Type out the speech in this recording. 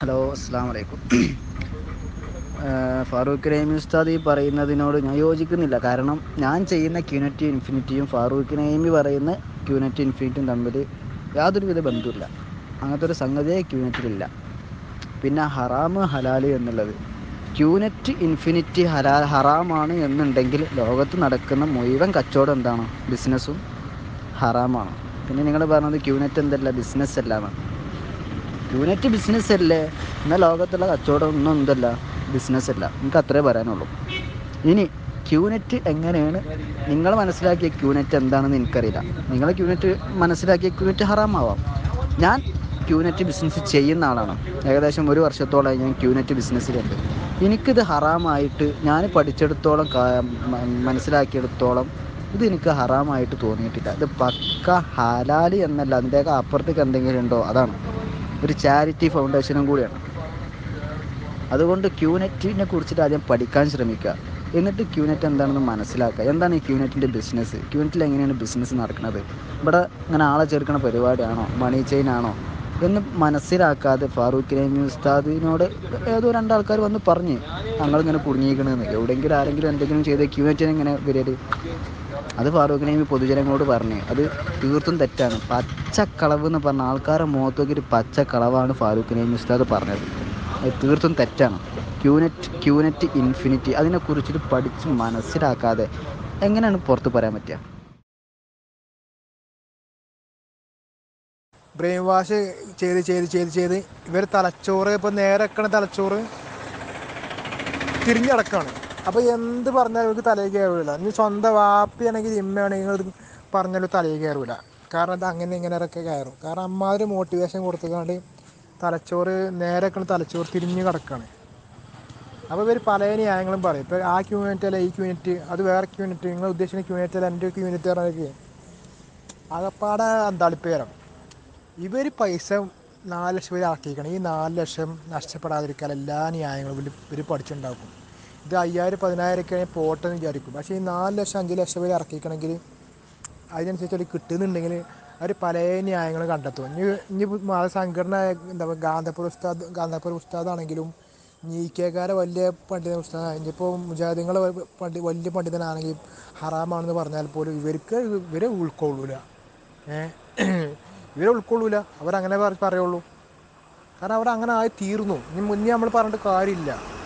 hello അസ്സലാമു അലൈക്കും ഫാറൂഖ് നഈമി ഉസ്താദ് ഈ പറയുന്നതിനോട് ഞാൻ യോജിക്കുന്നില്ല കാരണം ഞാൻ ചെയ്യുന്ന ക്യൂനറ്റ് ഇൻഫിനിറ്റിയും ഫാറൂഖ് നഈമി പറയുന്ന ക്യൂനറ്റ് ഇൻഫിനിറ്റിയും തമ്മിൽ യാതൊരുവിധ ബന്ധവുമില്ല അങ്ങനത്തെ ഒരു സംഗതിയെ ക്യൂനറ്റിലില്ല പിന്നെ ഹറാമ് ഹലാൽ എന്നുള്ളത് ക്യൂനറ്റ് ഇൻഫിനിറ്റി ഹലാ ഹറാമാണ് എന്നുണ്ടെങ്കിൽ ലോകത്ത് നടക്കുന്ന മുഴുവൻ കച്ചവടം എന്താണ് ബിസിനസ്സും ഹറാമാണ് പിന്നെ നിങ്ങൾ പറഞ്ഞത് ക്യൂനറ്റ് എന്തല്ല ബിസിനസ് അല്ല എന്നാണ് യൂണിറ്റ് ബിസിനസ് അല്ലേ എന്നാൽ ലോകത്തുള്ള കച്ചവടം ഒന്നും എന്തല്ല ബിസിനസ് അല്ല എനിക്ക് അത്രേ പറയാനുള്ളൂ ഇനി ക്യൂനെറ്റ് എങ്ങനെയാണ് നിങ്ങൾ മനസ്സിലാക്കിയ ക്യൂനെറ്റ് എന്താണെന്ന് എനിക്കറിയില്ല നിങ്ങൾ ക്യൂനെറ്റ് മനസ്സിലാക്കിയ ക്യൂനെറ്റ് ഹറാമാവാം ഞാൻ ക്യൂനെറ്റ് ബിസിനസ് ചെയ്യുന്ന ആളാണ് ഏകദേശം ഒരു വർഷത്തോളമായി ഞാൻ ക്യൂനെറ്റ് ബിസിനസ്സിലുണ്ട് എനിക്കിത് ഹറാമായിട്ട് ഞാൻ പഠിച്ചെടുത്തോളം കാ- മ- മനസ്സിലാക്കിയെടുത്തോളം ഇത് എനിക്ക് ഹറാമായിട്ട് തോന്നിയിട്ടില്ല ഇത് പക്ക ഹലാല് എന്നല്ല അതിൻ്റെയൊക്കെ അപ്പുറത്തേക്ക് എന്തെങ്കിലും ഉണ്ടോ അതാണ് ഒരു ചാരിറ്റി ഫൗണ്ടേഷനും കൂടിയാണ് അതുകൊണ്ട് ക്യൂനെറ്റിനെ കുറിച്ചിട്ട് ആദ്യം പഠിക്കാൻ ശ്രമിക്കുക എന്നിട്ട് ക്യൂനെറ്റ് എന്താണെന്ന് മനസ്സിലാക്കുക എന്താണ് ഈ ക്യൂനെറ്റിൻ്റെ ബിസിനസ് ക്യൂനെറ്റിൽ എങ്ങനെയാണ് ബിസിനസ് നടക്കുന്നത് ഇവിടെ ഇങ്ങനെ ആളെ ചേർക്കുന്ന പരിപാടിയാണോ മണി ചെയിൻ ആണോ എന്ന് മനസ്സിലാക്കാതെ ഫാറൂഖ് നൈമി ഉസ്താദിനോട് ഏതോ രണ്ടാൾക്കാർ വന്ന് പറഞ്ഞ് ഞങ്ങളിങ്ങനെ കുടുങ്ങിയിരിക്കണമെന്ന് എവിടെയെങ്കിലും ആരെങ്കിലും എന്തെങ്കിലും ചെയ്ത് ക്യൂനെറ്റിന് എങ്ങനെ വരിക അത് ഫാറൂഖ് നൈമി പൊതുജനങ്ങളോട് പറഞ്ഞു അത് തീർത്തും തെറ്റാണ് പച്ചക്കളവ് എന്ന് പറഞ്ഞ ആൾക്കാരെ മുഖത്തൊക്കെ ഒരു പച്ചക്കളവാണ് ഫാറൂഖ് നൈമി ഉസ്താദ് പറഞ്ഞത് അത് തീർത്തും തെറ്റാണ് ക്യൂനെറ്റ് ക്യൂനെറ്റ് ഇൻഫിനിറ്റി അതിനെക്കുറിച്ചിട്ട് പഠിച്ച് മനസ്സിലാക്കാതെ എങ്ങനെയാണ് പുറത്ത് പറയാൻ പറ്റുക ബ്രെയിൻ വാഷ് ചെയ്ത് ചെയ്ത് ചെയ്ത് ചെയ്ത് ഇവർ തലച്ചോറ് ഇപ്പോൾ നേരെ വെക്കണ തലച്ചോറ് തിരിഞ്ഞടക്കാണ് അപ്പോൾ എന്ത് പറഞ്ഞാലും ഇവർക്ക് തലയിൽ കയറില്ല ഇനി സ്വന്തം വാപ്പിയാണെങ്കിൽ ഇമ്മയാണെങ്കിൽ ഇത് പറഞ്ഞാലും തലയിൽ കയറില്ല കാരണം അത് അങ്ങനെ ഇങ്ങനെയൊക്കെ കയറും കാരണം അമ്മാതിരി മോട്ടിവേഷൻ കൊടുത്തുകൊണ്ട് തലച്ചോറ് നേരെ വെക്കണ തലച്ചോറ് തിരിഞ്ഞ് കിടക്കാണ് അപ്പോൾ ഇവർ പല ന്യായങ്ങളും പറയും ഇപ്പോൾ ആ ക്യൂണിറ്റ് അല്ല ഈ ക്യൂണിറ്റ് അത് വേറെ ക്യൂണിറ്റ് നിങ്ങൾ ഉദ്ദേശിക്കുന്ന ക്യൂണിറ്റ് അല്ല എൻ്റെ ക്യൂണിറ്റ് പറഞ്ഞൊക്കെ അകപ്പാടെ അന്താളിപ്പേരം ഇവർ പൈസ നാല് ലക്ഷം വരെ ആക്കിയിരിക്കണം ഈ നാല് ലക്ഷം നഷ്ടപ്പെടാതിരിക്കാൻ എല്ലാ ന്യായങ്ങളും ഇവർ ഇവർ പഠിച്ചുണ്ടാക്കും ഇത് അയ്യായിരം പതിനായിരം ഒക്കെ ആണെങ്കിൽ പോട്ടെന്ന് വിചാരിക്കും പക്ഷേ ഈ നാല് ലക്ഷം അഞ്ച് ലക്ഷം വരെ ഇറക്കിക്കണമെങ്കിൽ അതിനനുസരിച്ച് ഒരു കിട്ടുന്നുണ്ടെങ്കിൽ അവർ പല ന്യായങ്ങളും കണ്ടെത്തും ഇനി ഇനി മത സംഘടന എന്താ പറയുക ഗാന്ധപുര ഉസ്താദ് ഗാന്ധപുര ഉസ്താദാണെങ്കിലും ഇ കെക്കാരെ വലിയ പണ്ഡിത ഉസ്താദ് ഇനിയിപ്പോൾ മുജാഹിദീങ്ങൾ പണ്ഡി വലിയ പണ്ഡിതനാണെങ്കിൽ ഹറാമാണെന്ന് പറഞ്ഞാൽ പോലും ഇവർക്ക് ഇവരെ ഉൾക്കൊള്ളൂല ഏഹ് ഇവരെ ഉൾക്കൊള്ളൂല അവരങ്ങനെ പറ- പറയുള്ളൂ കാരണം അവിടെ അങ്ങനെ ആയി തീർന്നു ഇനി മുന്നേ നമ്മൾ പറഞ്ഞിട്ട് കാര്യമില്ല